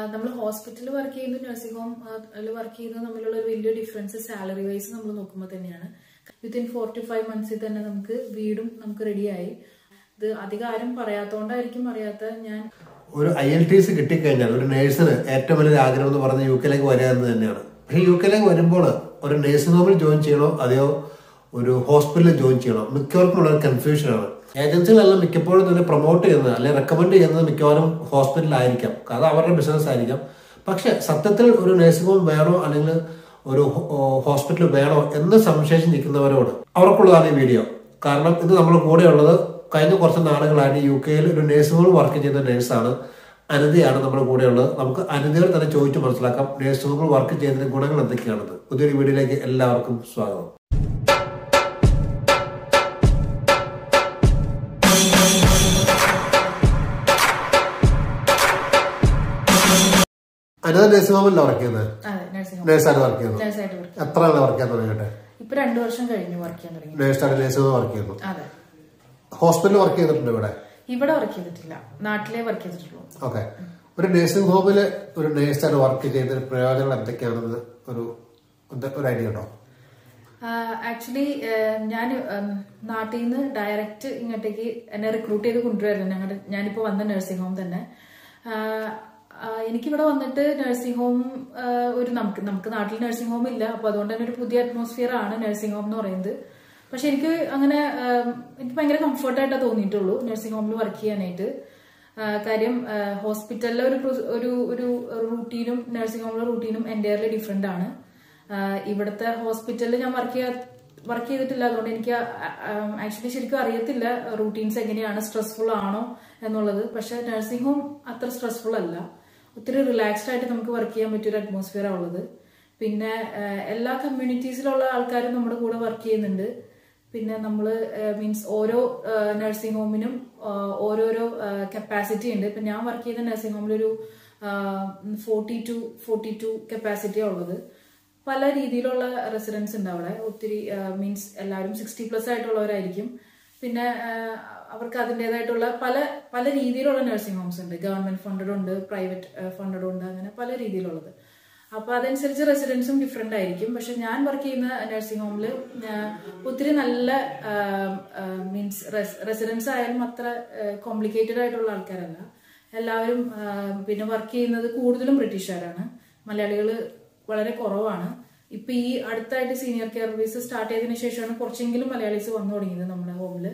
നമ്മൾ ഹോസ്പിറ്റലിൽ വർക്ക് ചെയ്യുന്ന നഴ്സിംഗ് ഹോം വർക്ക് ചെയ്യുന്നത് തമ്മിലുള്ള ഒരു വലിയ ഡിഫറൻസ് സാലറി വൈസ് നമ്മൾ നോക്കുമ്പോൾ തന്നെയാണ് വിത്തിൻ ഫോർ ടു ഫൈവ് മന്ത്സിൽ തന്നെ നമുക്ക് വീടും നമുക്ക് റെഡിയായി ഇത് അധികം ആരും പറയാത്തോണ്ടായിരിക്കും അറിയാത്ത ഞാൻ ഒരു ഐ എൽ ടി സി കിട്ടിക്കഴിഞ്ഞാൽ ഒരു നേഴ്സിന് ഏറ്റവും വലിയ ആഗ്രഹം എന്ന് പറഞ്ഞ യു കെയിലേക്ക് വരിക എന്ന് തന്നെയാണ് പക്ഷേ യു കെയിലേക്ക് വരുമ്പോൾ ഒരു നേഴ്സിംഗ് ഹോമിൽ ജോയിൻ ചെയ്യണോ അതെയോ ഒരു ഹോസ്പിറ്റലിൽ ജോയിൻ ചെയ്യണോ മിക്കവർക്കും ഉള്ള ഒരു കൺഫ്യൂഷനാണ് ഏജൻസികളെല്ലാം മിക്കപ്പോഴും തന്നെ പ്രൊമോട്ട് ചെയ്യുന്നത് അല്ലെങ്കിൽ റെക്കമെൻഡ് ചെയ്യുന്നത് മിക്കവാറും ഹോസ്പിറ്റലായിരിക്കാം അത് അവരുടെ ബിസിനസ് ആയിരിക്കാം പക്ഷെ സത്യത്തിൽ ഒരു നേഴ്സിംഗ് ഹോം വേണോ അല്ലെങ്കിൽ ഒരു ഹോസ്പിറ്റൽ വേണോ എന്ന് സംശയിച്ച് നിൽക്കുന്നവരോട് അവർക്കുള്ളതാണ് ഈ വീഡിയോ കാരണം ഇത് നമ്മൾ കൂടെയുള്ളത് കഴിഞ്ഞ കുറച്ച് നാളുകളായിട്ട് യു കെയിൽ ഒരു നേഴ്സിംഗ് ഹോം വർക്ക് ചെയ്യുന്ന നേഴ്സാണ് അനിതയാണ് നമ്മുടെ കൂടെയുള്ളത് നമുക്ക് അനിതയോട് തന്നെ ചോദിച്ചു മനസ്സിലാക്കാം നേഴ്സിംഗ് ഹോമിൽ വർക്ക് ചെയ്യുന്നതിന്റെ ഗുണങ്ങൾ എന്തൊക്കെയാണെന്ന് പുതിയൊരു വീഡിയോയിലേക്ക് എല്ലാവർക്കും സ്വാഗതം അനിത നേഴ്സിംഗ് ഹോമിലല്ല വർക്ക് ചെയ്യുന്നത് അതെ നഴ്സിംഗ് ഹോം നേഴ്സായിട്ട് വർക്ക് ചെയ്യുന്നു നഴ്സായിട്ട് വർക്ക് എത്ര നാളെ വർക്ക് ചെയ്യാൻ തുടങ്ങിയിട്ട് ഇപ്പൊ രണ്ടു വർഷം കഴിഞ്ഞു വർക്ക് ചെയ്യാൻ തുടങ്ങി നേഴ്സായിട്ട് നേഴ്സിംഗ് ഹോം വർക്ക് ചെയ്യുന്നു അതെ ഹോസ്പിറ്റലിൽ വർക്ക് ചെയ്തിട്ടുണ്ട് ഇവിടെ ഇവിടെ വർക്ക് ചെയ്തിട്ടില്ല നാട്ടിലേ വർക്ക് ചെയ്തിട്ടുള്ളൂ ഓക്കെ ഒരു നേഴ്സിംഗ് ഹോമിൽ ഒരു നേഴ്സായിട്ട് വർക്ക് ചെയ്യുന്നതിന് പ്രയോജനങ്ങൾ എന്തൊക്കെയാണെന്ന് ഒരു എന്ത- ഒരു ഐഡിയ ഉണ്ടോ ആക്ച്വലി ഞാൻ നാട്ടിൽ നിന്ന് ഡയറക്റ്റ് ഇങ്ങോട്ടേക്ക് എന്നെ റിക്രൂട്ട് ചെയ്ത് കൊണ്ടുവരുന്നത് ഞങ്ങളുടെ ഞാനിപ്പോൾ വന്ന നഴ്സിംഗ് ഹോം തന്നെ ആഹ് ആഹ് എനിക്കിവിടെ വന്നിട്ട് നഴ്സിംഗ് ഹോം ഒരു നമുക്ക് നമുക്ക് നാട്ടിൽ നഴ്സിംഗ് ഹോം ഇല്ല അപ്പൊ അതുകൊണ്ട് തന്നെ ഒരു പുതിയ അറ്റ്മോസ്ഫിയർ ആണ് നഴ്സിംഗ് ഹോം എന്ന് പറയുന്നത് പക്ഷെ എനിക്ക് അങ്ങനെ ആഹ് എനിക്ക് ഭയങ്കര കംഫർട്ടായിട്ടാണ് തോന്നിയിട്ടുള്ളൂ നഴ്സിംഗ് ഹോമിൽ വർക്ക് ചെയ്യാനായിട്ട് ആഹ് കാര്യം ഹോസ്പിറ്റലിലെ ഒരു പ്രൊ- ഒരു ഒരു റൂട്ടീനും നഴ്സിംഗ് ഹോമിലെ റൂട്ടീനും എൻറ്റയർലി ഡിഫറെന്റ് ആണ് ആഹ് ഇവിടുത്തെ ഹോസ്പിറ്റലിൽ ഞാൻ വർക്ക് ചെയ്യാ വർക്ക് ചെയ്തിട്ടില്ല അതുകൊണ്ട് എനിക്ക് ആക്ച്വലി ശരിക്കും അറിയത്തില്ല റൂട്ടീൻസ് എങ്ങനെയാണ് സ്ട്രെസ്ഫുൾ ആണോ എന്നുള്ളത് പക്ഷെ നഴ്സിംഗ് ഹോം അത്ര സ്ട്രെസ്ഫുൾ അല്ല ഒത്തിരി റിലാക്സ്ഡ് ആയിട്ട് നമുക്ക് വർക്ക് ചെയ്യാൻ പറ്റിയ ഒരു അറ്റ്മോസ്ഫിയർ ഉള്ളത് പിന്നെ ആഹ് എല്ലാ കമ്മ്യൂണിറ്റീസിലുള്ള ആൾക്കാരും നമ്മുടെ കൂടെ വർക്ക് ചെയ്യുന്നുണ്ട് പിന്നെ നമ്മൾ മീൻസ് ഓരോ നഴ്സിംഗ് ഹോമിനും ഓരോരോ കപ്പാസിറ്റി ഉണ്ട് ഇപ്പം ഞാൻ വർക്ക് ചെയ്ത നഴ്സിംഗ് ഹോമിലൊരു ഫോർട്ടി ടു ഫോർട്ടി ടു കപ്പാസിറ്റിയാണ് ഉള്ളത് പല രീതിയിലുള്ള റെസിഡൻസ് ഉണ്ട് അവിടെ ഒത്തിരി മീൻസ് എല്ലാവരും സിക്സ്റ്റി പ്ലസ് ആയിട്ടുള്ളവരായിരിക്കും പിന്നെ ആ, അവർക്ക് അതിൻ്റെതായിട്ടുള്ള പല പല രീതിയിലുള്ള നഴ്സിംഗ് ഹോംസ് ഉണ്ട് ഗവൺമെന്റ് ഫണ്ടഡ് ഉണ്ട് പ്രൈവറ്റ് ഫണ്ടഡ് ഉണ്ട് അങ്ങനെ പല രീതിയിലുള്ളത് അപ്പൊ അതനുസരിച്ച് റെസിഡൻസും ഡിഫറെന്റ് ആയിരിക്കും പക്ഷെ ഞാൻ വർക്ക് ചെയ്യുന്ന നഴ്സിംഗ് ഹോമിൽ ഒത്തിരി നല്ല മീൻസ് റെസിഡൻസ് ആയാലും അത്ര കോംപ്ലിക്കേറ്റഡ് ആയിട്ടുള്ള ആൾക്കാരല്ല എല്ലാവരും ആ, പിന്നെ വർക്ക് ചെയ്യുന്നത് കൂടുതലും ബ്രിട്ടീഷുകാരാണ് മലയാളികൾ വളരെ കുറവാണ് ഇപ്പൊ ഈ അടുത്തായിട്ട് സീനിയർ കെയർ സർവീസ് സ്റ്റാർട്ട് ചെയ്തതിനു ശേഷമാണ് കുറച്ചെങ്കിലും മലയാളീസ് വന്നു തുടങ്ങിയത് നമ്മുടെ ഹോമില്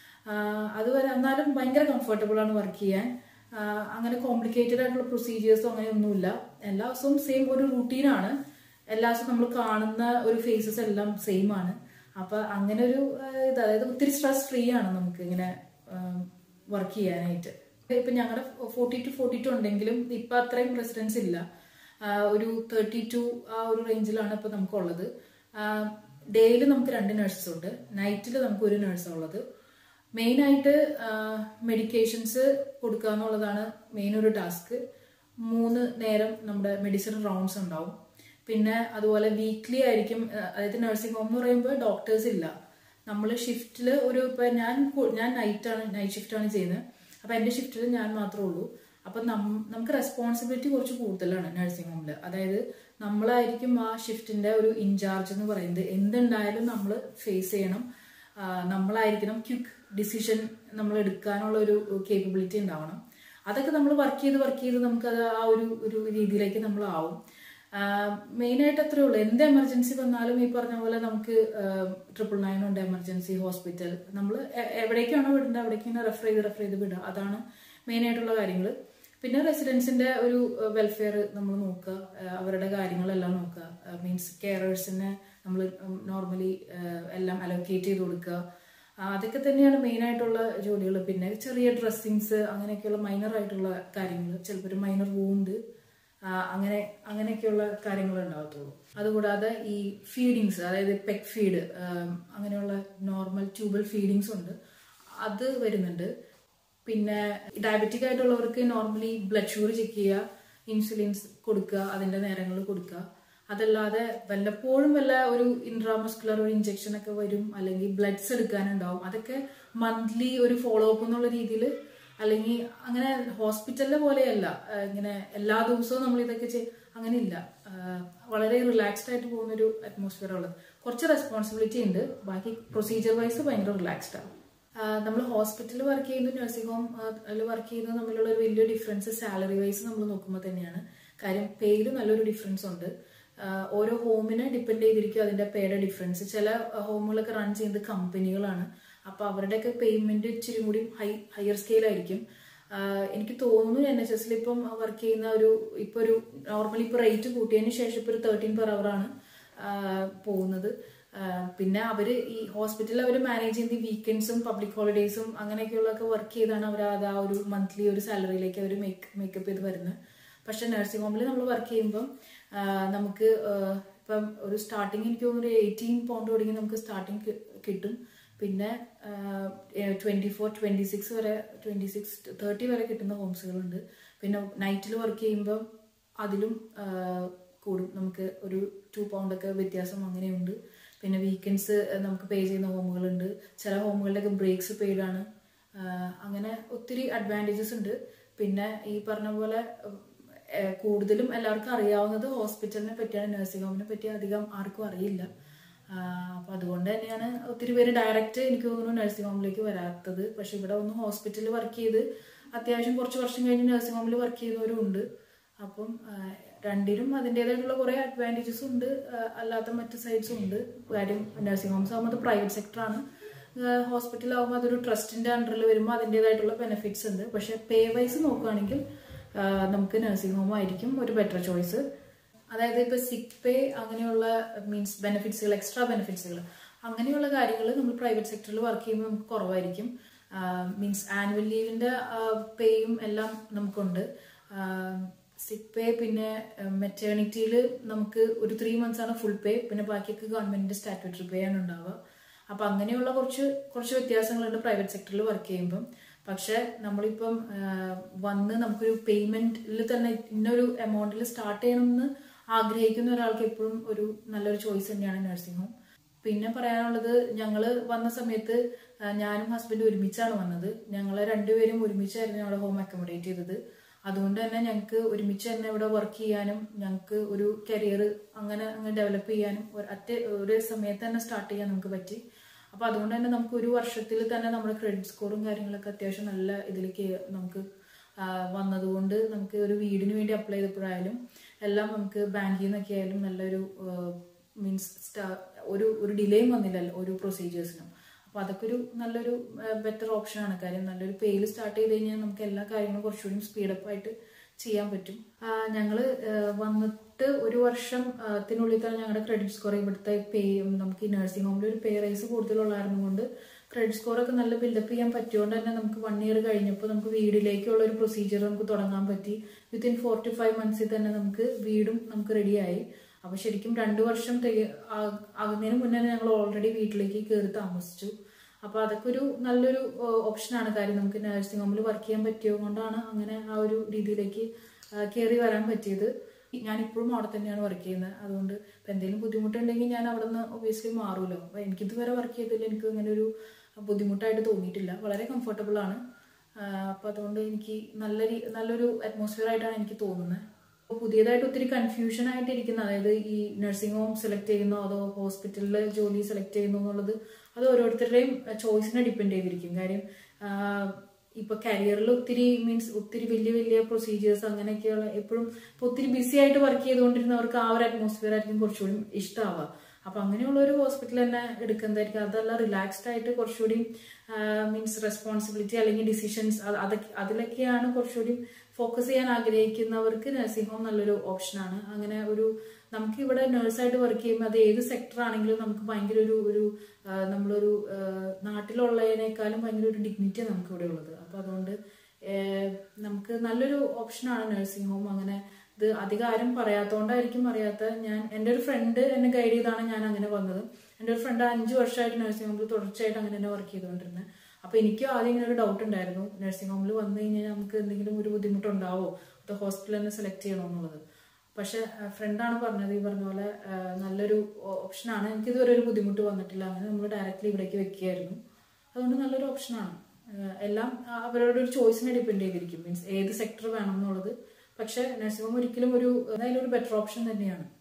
അതുവരെ എന്നാലും ഭയങ്കര കംഫർട്ടബിൾ ആണ് വർക്ക് ചെയ്യാൻ ആ, അങ്ങനെ കോംപ്ലിക്കേറ്റഡ് ആയിട്ടുള്ള പ്രൊസീജിയേഴ്സോ അങ്ങനെ ഒന്നുമില്ല എല്ലാ ദിവസവും സെയിം ഒരു റുട്ടീനാണ് എല്ലാ ദിവസവും നമ്മൾ കാണുന്ന ഒരു ഫേസസ് എല്ലാം സെയിം ആണ് അപ്പൊ അങ്ങനെ ഒരു ആ, ഇത് അതായത് ഒത്തിരി സ്ട്രെസ് ഫ്രീ ആണ് നമുക്ക് ഇങ്ങനെ വർക്ക് ചെയ്യാനായിട്ട് ഇപ്പൊ ഞങ്ങളുടെ ഫോർട്ടി ടു ഫോർട്ടി ടു ഉണ്ടെങ്കിലും ഇപ്പൊ അത്രയും റെസിഡൻസ് ഇല്ല ആ, ഒരു തേർട്ടി ടു ആ ഒരു റേഞ്ചിലാണ് ഇപ്പൊ നമുക്കുള്ളത് ഡേയിൽ നമുക്ക് രണ്ട് നഴ്സസ് ഉണ്ട് നൈറ്റിൽ നമുക്ക് ഒരു നഴ്സാണ് ഉള്ളത് മെയിൻ ആയിട്ട് മെഡിക്കേഷൻസ് കൊടുക്കുക എന്നുള്ളതാണ് മെയിൻ ഒരു ടാസ്ക് മൂന്ന് നേരം നമ്മുടെ മെഡിസിൻ റൗണ്ട്സ് ഉണ്ടാവും പിന്നെ അതുപോലെ വീക്ക്ലി ആയിരിക്കും ആ, അതായത് നഴ്സിംഗ് ഹോം എന്ന് പറയുമ്പോൾ ഡോക്ടേഴ്സ് ഇല്ല നമ്മൾ ഷിഫ്റ്റിൽ ഒരു ഇപ്പൊ ഞാൻ കു- ഞാൻ നൈറ്റാണ് നൈറ്റ് ഷിഫ്റ്റാണ് ചെയ്യുന്നത് അപ്പൊ എന്റെ ഷിഫ്റ്റിൽ ഞാൻ മാത്രമേ ഉള്ളൂ അപ്പൊ നം- നമുക്ക് റെസ്പോൺസിബിലിറ്റി കുറച്ച് കൂടുതലാണ് നഴ്സിംഗ് ഹോമിൽ അതായത് നമ്മളായിരിക്കും ആ ഷിഫ്റ്റിന്റെ ഒരു ഇൻചാർജ് എന്ന് പറയുന്നത് എന്തുണ്ടായാലും നമ്മൾ ഫേസ് ചെയ്യണം ആ, നമ്മളായിരിക്കണം ക്വിക്ക് ഡിസിഷൻ നമ്മൾ എടുക്കാനുള്ള ഒരു കേപ്പബിലിറ്റി ഉണ്ടാവണം അതൊക്കെ നമ്മൾ വർക്ക് ചെയ്ത് വർക്ക് ചെയ്ത് നമുക്കത് ആ ഒരു ഒരു രീതിയിലേക്ക് നമ്മൾ ആവും മെയിൻ ആയിട്ട് അത്രേ ഉള്ളൂ എന്ത് എമർജൻസി വന്നാലും ഈ പറഞ്ഞ പോലെ നമുക്ക് ട്രിപ്പിൾ നയൻ ഉണ്ട് എമർജൻസി ഹോസ്പിറ്റൽ നമ്മൾ എവിടേക്കാണോ വിടേണ്ടത് അവിടേക്കാണ് റെഫർ ചെയ്ത് റെഫർ ചെയ്ത് വിടുക അതാണ് മെയിൻ ആയിട്ടുള്ള കാര്യങ്ങൾ പിന്നെ റെസിഡൻസിന്റെ ഒരു വെൽഫെയർ നമ്മൾ നോക്കുക ആ, അവരുടെ കാര്യങ്ങളെല്ലാം നോക്കുക മീൻസ് കെയറേഴ്സിനെ നമ്മൾ നോർമലി എല്ലാം അലോക്കേറ്റ് ചെയ്ത് കൊടുക്കുക ആ, അതൊക്കെ തന്നെയാണ് മെയിൻ ആയിട്ടുള്ള ജോലികൾ പിന്നെ ചെറിയ ഡ്രസ്സിങ്സ് അങ്ങനെയൊക്കെയുള്ള മൈനർ ആയിട്ടുള്ള കാര്യങ്ങൾ ചിലപ്പോൾ ഒരു മൈനർ വൂണ്ട് അങ്ങനെ അങ്ങനെയൊക്കെയുള്ള കാര്യങ്ങൾ ഉണ്ടാകത്തുള്ളൂ അതുകൂടാതെ ഈ ഫീഡിങ്സ് അതായത് പെക് ഫീഡ് അങ്ങനെയുള്ള നോർമൽ ട്യൂബൽ ഫീഡിങ്സ് ഉണ്ട് അത് വരുന്നുണ്ട് പിന്നെ ഡയബറ്റിക് ആയിട്ടുള്ളവർക്ക് നോർമലി ബ്ലഡ് ഷുഗർ ചെക്ക് ചെയ്യുക ഇൻസുലിൻസ് കൊടുക്കുക അതിന്റെ നേരങ്ങൾ കൊടുക്കുക അതല്ലാതെ വല്ലപ്പോഴും വല്ല ഒരു ഇൻട്രാമസ്കുലർ ഒരു ഇഞ്ചക്ഷൻ ഒക്കെ വരും അല്ലെങ്കിൽ ബ്ലഡ്സ് എടുക്കാനുണ്ടാവും അതൊക്കെ മന്ത്ലി ഒരു ഫോളോ അപ്പ് എന്നുള്ള രീതിയിൽ അല്ലെങ്കിൽ അങ്ങനെ ഹോസ്പിറ്റലിലെ പോലെയല്ല ആ, ഇങ്ങനെ എല്ലാ ദിവസവും നമ്മൾ ഇതൊക്കെ ചെയ് അങ്ങനെയില്ല ആ, വളരെ റിലാക്സ്ഡ് ആയിട്ട് പോകുന്ന ഒരു അറ്റ്മോസ്ഫിയർ ഉള്ളത് കുറച്ച് റെസ്പോൺസിബിലിറ്റി ഉണ്ട് ബാക്കി പ്രൊസീജിയർ വൈസ് ഭയങ്കര റിലാക്സ്ഡ് ആണ് നമ്മൾ ഹോസ്പിറ്റലിൽ വർക്ക് ചെയ്യുന്ന നഴ്സിംഗ് ഹോം അതിൽ വർക്ക് ചെയ്യുന്നത് തമ്മിലുള്ള ഒരു വലിയ ഡിഫറൻസ് സാലറി വൈസ് നമ്മൾ നോക്കുമ്പോൾ തന്നെയാണ് കാര്യം പേയിൽ നല്ലൊരു ഡിഫറൻസ് ഉണ്ട് ആ, ഓരോ ഹോമിനെ ഡിപ്പെൻഡ് ചെയ്തിരിക്കും അതിന്റെ പേയുടെ ഡിഫറൻസ് ചില ഹോമുകളൊക്കെ റൺ ചെയ്യുന്നത് കമ്പനികളാണ് അപ്പൊ അവരുടെയൊക്കെ പേയ്മെന്റ് ഇച്ചിരി കൂടി ഹൈ ഹയർ സ്കെയിലായിരിക്കും എനിക്ക് തോന്നുന്നു എൻ എച്ച് എസിൽ ഇപ്പം വർക്ക് ചെയ്യുന്ന ഒരു ഇപ്പൊ ഒരു നോർമലി ഇപ്പൊ റേറ്റ് കൂട്ടിയതിന് ശേഷം ഇപ്പൊ ഒരു തേർട്ടീൻ പെർ അവർ ആണ് ആ, പോകുന്നത് ആ, പിന്നെ അവര് ഈ ഹോസ്പിറ്റലിൽ അവർ മാനേജ് ചെയ്യുന്ന വീക്കെൻഡ്സും പബ്ലിക് ഹോളിഡേയ്സും അങ്ങനെയൊക്കെയുള്ളതൊക്കെ വർക്ക് ചെയ്താണ് അവർ അത് ആ ഒരു മന്ത്ലി ഒരു സാലറിയിലേക്ക് അവർ മേക്ക് മേക്കപ്പ് ചെയ്ത് വരുന്നത് പക്ഷെ നഴ്സിംഗ് ഹോമിൽ നമ്മൾ വർക്ക് ചെയ്യുമ്പം ആ, നമുക്ക് ആ, ഇപ്പം ഒരു സ്റ്റാർട്ടിങ് എനിക്ക് തോന്നുന്നു ഒരു എയ്റ്റീൻ പൗണ്ട് തുടങ്ങി നമുക്ക് സ്റ്റാർട്ടിങ് കിട്ടും പിന്നെ ട്വന്റി ഫോർ ട്വന്റി സിക്സ് വരെ ട്വന്റി സിക്സ് തേർട്ടി വരെ കിട്ടുന്ന ഹോംസുകളുണ്ട് പിന്നെ നൈറ്റിൽ വർക്ക് ചെയ്യുമ്പം അതിലും ആ, കൂടും നമുക്ക് ഒരു ടു പൗണ്ടൊക്കെ വ്യത്യാസം അങ്ങനെയുണ്ട് പിന്നെ വീക്കെൻഡ്സ് നമുക്ക് പേ ചെയ്യുന്ന ഹോമുകളുണ്ട് ചില ഹോമുകളിലൊക്കെ ബ്രേക്സ് പെയ്ഡ് ആണ് ആഹ് അങ്ങനെ ഒത്തിരി അഡ്വാൻറ്റേജസ് ഉണ്ട് പിന്നെ ഈ പറഞ്ഞ പോലെ ഏഹ് കൂടുതലും എല്ലാവർക്കും അറിയാവുന്നത് ഹോസ്പിറ്റലിനെ പറ്റിയാണ് നഴ്സിംഗ് ഹോമിനെ പറ്റി അധികം ആർക്കും അറിയില്ല ആഹ് അപ്പൊ അതുകൊണ്ട് തന്നെയാണ് ഒത്തിരി പേര് ഡയറക്റ്റ് എനിക്ക് തോന്നുന്നു നഴ്സിംഗ് ഹോമിലേക്ക് വരാത്തത് പക്ഷെ ഇവിടെ ഒന്ന് ഹോസ്പിറ്റലിൽ വർക്ക് ചെയ്ത് അത്യാവശ്യം കുറച്ച് വർഷം കഴിഞ്ഞ് നഴ്സിംഗ് ഹോമിൽ വർക്ക് ചെയ്യുന്നവരും ഉണ്ട് അപ്പം ആഹ് രണ്ടിനും അതിൻ്റെതായിട്ടുള്ള കുറെ അഡ്വാൻറ്റേജസ് ഉണ്ട് ആഹ് അല്ലാത്ത മറ്റ് സൈഡ്സും ഉണ്ട് കാര്യം നഴ്സിംഗ് ഹോംസ് ആകുമ്പോൾ പ്രൈവറ്റ് സെക്ടറാണ് ഹോസ്പിറ്റലാകുമ്പോൾ അതൊരു ട്രസ്റ്റിന്റെ അണ്ടറിൽ വരുമ്പോൾ അതിൻ്റെതായിട്ടുള്ള ബെനിഫിറ്റ്സ് ഉണ്ട് പക്ഷെ പേ വൈസ് നോക്കുകയാണെങ്കിൽ ആഹ് നമുക്ക് നഴ്സിംഗ് ഹോം ആയിരിക്കും ഒരു ബെറ്റർ ചോയ്സ് അതായത് ഇപ്പൊ സിക്ക് പേ അങ്ങനെയുള്ള മീൻസ് ബെനിഫിറ്റ്സുകൾ എക്സ്ട്രാ ബെനിഫിറ്റ്സുകൾ അങ്ങനെയുള്ള കാര്യങ്ങൾ നമ്മൾ പ്രൈവറ്റ് സെക്ടറിൽ വർക്ക് ചെയ്യുമ്പോൾ നമുക്ക് കുറവായിരിക്കും മീൻസ് ആനുവൽ ലീവിന്റെ പേയും എല്ലാം നമുക്കുണ്ട് സിക്ക് പേ പിന്നെ മെറ്റേണിറ്റിയിൽ നമുക്ക് ഒരു ത്രീ മന്ത്സ് ആണ് ഫുൾ പേ പിന്നെ ബാക്കിയൊക്കെ ഗവൺമെന്റിന്റെ സ്റ്റാറ്റ്യൂട്ടറി പേ ആണ് ഉണ്ടാവുക അപ്പൊ അങ്ങനെയുള്ള കുറച്ച് കുറച്ച് വ്യത്യാസങ്ങളുണ്ട് പ്രൈവറ്റ് സെക്ടറിൽ വർക്ക് ചെയ്യുമ്പം പക്ഷെ നമ്മളിപ്പം ആ, വന്ന് നമുക്കൊരു പേയ്മെന്റിൽ തന്നെ ഇന്നൊരു എമൗണ്ടിൽ സ്റ്റാർട്ട് ചെയ്യണമെന്ന് ആഗ്രഹിക്കുന്ന ഒരാൾക്ക് എപ്പോഴും ഒരു നല്ലൊരു ചോയ്സ് തന്നെയാണ് നഴ്സിംഗ് ഹോം പിന്നെ പറയാനുള്ളത് ഞങ്ങള് വന്ന സമയത്ത് ആ, ഞാനും ഹസ്ബൻഡും ഒരുമിച്ചാണ് വന്നത് ഞങ്ങളെ രണ്ടുപേരും ഒരുമിച്ചായിരുന്നു ഞങ്ങളുടെ ഹോം അക്കോമഡേറ്റ് ചെയ്തത് അതുകൊണ്ട് തന്നെ ഞങ്ങൾക്ക് ഒരുമിച്ച് തന്നെ ഇവിടെ വർക്ക് ചെയ്യാനും ഞങ്ങൾക്ക് ഒരു കരിയർ അങ്ങനെ അങ്ങ് ഡെവലപ്പ് ചെയ്യാനും ഒരു അറ്റ ഒരു സമയത്ത് തന്നെ സ്റ്റാർട്ട് ചെയ്യാൻ നമുക്ക് പറ്റി അപ്പൊ അതുകൊണ്ട് തന്നെ നമുക്ക് ഒരു വർഷത്തിൽ തന്നെ നമ്മുടെ ക്രെഡിറ്റ് സ്കോറും കാര്യങ്ങളൊക്കെ അത്യാവശ്യം നല്ല ഇതിലേക്ക് നമുക്ക് ആ, വന്നതുകൊണ്ട് നമുക്ക് ഒരു വീടിന് വേണ്ടി അപ്ലൈ ചെയ്തപ്പോഴായാലും എല്ലാം നമുക്ക് ബാങ്കിൽ നിന്നൊക്കെ ആയാലും നല്ലൊരു മീൻസ് ഒരു ഒരു ഡിലേയും വന്നില്ലല്ലോ ഒരു പ്രൊസീജിയേഴ്സിനും അപ്പൊ അതൊക്കെ ഒരു നല്ലൊരു ബെറ്റർ ഓപ്ഷൻ ആണ് കാര്യം നല്ലൊരു പേയിൽ സ്റ്റാർട്ട് ചെയ്ത് കഴിഞ്ഞാൽ നമുക്ക് എല്ലാ കാര്യങ്ങളും കുറച്ചുകൂടി സ്പീഡപ്പ് ആയിട്ട് ചെയ്യാൻ പറ്റും ആ, ഞങ്ങള് ആ, വന്നിട്ട് ഒരു വർഷത്തിനുള്ളിൽ തന്നെ ഞങ്ങളുടെ ക്രെഡിറ്റ് സ്കോർ ഇവിടുത്തെ പേ നമുക്ക് ഈ നഴ്സിംഗ് ഹോമിൽ ഒരു പേ റൈസ് കൂടുതലുള്ളായിരുന്നു കൊണ്ട് ക്രെഡിറ്റ് സ്കോർ ഒക്കെ നല്ല ബിൽഡപ്പ് ചെയ്യാൻ പറ്റിയോണ്ട് തന്നെ നമുക്ക് വൺ ഇയർ കഴിഞ്ഞപ്പോൾ നമുക്ക് വീടിലേക്കുള്ള ഒരു പ്രൊസീജിയർ നമുക്ക് തുടങ്ങാൻ പറ്റി വിത്തിൻ ഫോർ ടു ഫൈവ് മന്ത്സിൽ തന്നെ നമുക്ക് വീടും നമുക്ക് റെഡിയായി അപ്പൊ ശരിക്കും രണ്ടു വർഷം തിക- ആ- ആകുന്നതിന് മുന്നേ ഞങ്ങൾ ഓൾറെഡി വീട്ടിലേക്ക് കയറി താമസിച്ചു അപ്പൊ അതൊക്കെ ഒരു നല്ലൊരു ഓപ്ഷനാണ് കാര്യം നമുക്ക് നഴ്സിംഗ് ഹോമിൽ വർക്ക് ചെയ്യാൻ പറ്റിയത് കൊണ്ടാണ് അങ്ങനെ ആ ഒരു രീതിയിലേക്ക് കയറി വരാൻ പറ്റിയത് ഞാൻ ഇപ്പോഴും അവിടെ തന്നെയാണ് വർക്ക് ചെയ്യുന്നത് അതുകൊണ്ട് ഇപ്പൊ എന്തെങ്കിലും ബുദ്ധിമുട്ടുണ്ടെങ്കിൽ ഞാൻ അവിടെ നിന്ന് ഒബിയസ്ലി മാറുമല്ലോ അപ്പൊ എനിക്കിതുവരെ വർക്ക് ചെയ്തതിൽ എനിക്ക് അങ്ങനെ ഒരു ബുദ്ധിമുട്ടായിട്ട് തോന്നിയിട്ടില്ല വളരെ കംഫർട്ടബിൾ ആണ് ആഹ് അപ്പൊ അതുകൊണ്ട് എനിക്ക് നല്ല രീ- നല്ലൊരു അറ്റ്മോസ്ഫിയർ ആയിട്ടാണ് എനിക്ക് തോന്നുന്നത് അപ്പൊ പുതിയതായിട്ട് ഒത്തിരി കൺഫ്യൂഷൻ ആയിട്ട് ഇരിക്കുന്ന അതായത് ഈ നഴ്സിംഗ് ഹോം സെലക്ട് ചെയ്യുന്നോ അതോ ഹോസ്പിറ്റലിലെ ജോലി സെലക്ട് ചെയ്യുന്നോ എന്നുള്ളത് അത് ഓരോരുത്തരുടെയും ചോയ്സിനെ ഡിപ്പെൻഡ് ചെയ്തിരിക്കും കാര്യം ആഹ് ഇപ്പൊ കരിയറിൽ ഒത്തിരി മീൻസ് ഒത്തിരി വലിയ വലിയ പ്രൊസീജിയേഴ്സ് അങ്ങനെയൊക്കെയുള്ള എപ്പോഴും ഇപ്പൊ ഒത്തിരി ബിസി ആയിട്ട് വർക്ക് ചെയ്തുകൊണ്ടിരുന്നവർക്ക് ആ ഒരു അറ്റ്മോസ്ഫിയർ ആയിരിക്കും കുറച്ചുകൂടി ഇഷ്ടമാവുക അപ്പൊ അങ്ങനെയുള്ള ഒരു ഹോസ്പിറ്റൽ തന്നെ എടുക്കുന്നതായിരിക്കും അതെല്ലാം റിലാക്സ്ഡ് ആയിട്ട് കുറച്ചുകൂടി മീൻസ് റെസ്പോൺസിബിലിറ്റി അല്ലെങ്കിൽ ഡിസിഷൻസ് അതൊക്കെ അതിലൊക്കെയാണ് കുറച്ചുകൂടി ഫോക്കസ് ചെയ്യാൻ ആഗ്രഹിക്കുന്നവർക്ക് നഴ്സിംഗ് ഹോം നല്ലൊരു ഓപ്ഷനാണ് അങ്ങനെ ഒരു നമുക്ക് ഇവിടെ നഴ്സായിട്ട് വർക്ക് ചെയ്യുമ്പോൾ അത് ഏത് സെക്ടർ ആണെങ്കിലും നമുക്ക് ഭയങ്കര ഒരു ഒരു ആ, നമ്മളൊരു ആ, നാട്ടിലുള്ളതിനേക്കാളും ഭയങ്കര ഒരു ഡിഗ്നിറ്റിയാണ് നമുക്ക് ഇവിടെ ഉള്ളത് അപ്പൊ അതുകൊണ്ട് ഏഹ്, നമുക്ക് നല്ലൊരു ഓപ്ഷനാണ് നഴ്സിംഗ് ഹോം അങ്ങനെ ഇത് അധികം ആരും പറയാത്തോണ്ടായിരിക്കും അറിയാത്ത ഞാൻ എൻ്റെ ഒരു ഫ്രണ്ട് എന്നെ ഗൈഡ് ചെയ്താണ് ഞാൻ അങ്ങനെ വന്നത് എൻ്റെ ഒരു ഫ്രണ്ട് അഞ്ചു വർഷമായിട്ട് നഴ്സിംഗ് ഹോമിൽ തുടർച്ചയായിട്ട് അങ്ങനെ തന്നെ വർക്ക് ചെയ്തുകൊണ്ടിരുന്നത് അപ്പൊ എനിക്കും ആദ്യം ഇങ്ങനെ ഒരു ഡൗട്ട് ഉണ്ടായിരുന്നു നഴ്സിംഗ് ഹോമിൽ വന്നു കഴിഞ്ഞാൽ നമുക്ക് എന്തെങ്കിലും ഒരു ബുദ്ധിമുട്ടുണ്ടാവോ അതോ ഹോസ്പിറ്റൽ തന്നെ സെലക്ട് ചെയ്യണോ എന്നുള്ളത് പക്ഷെ ഫ്രണ്ടാണ് പറഞ്ഞത് ഈ പറഞ്ഞ പോലെ ആ, നല്ലൊരു ഓപ്ഷനാണ് എനിക്ക് ഇതുവരെ ഒരു ബുദ്ധിമുട്ട് വന്നിട്ടില്ല അങ്ങനെ നമ്മൾ ഡയറക്റ്റ്ലി ഇവിടേക്ക് വെക്കുകയായിരുന്നു അതുകൊണ്ട് നല്ലൊരു ഓപ്ഷനാണ് ആഹ് എല്ലാം അവരുടെ ഒരു ചോയ്സിനെ ഡിപ്പെൻഡ് ചെയ്തിരിക്കും മീൻസ് ഏത് സെക്ടർ വേണം എന്നുള്ളത് പക്ഷെ നഴ്സിംഗ് ഹോം ഒരിക്കലും ഒരു എന്തായാലും ഒരു ബെറ്റർ ഓപ്ഷൻ തന്നെയാണ്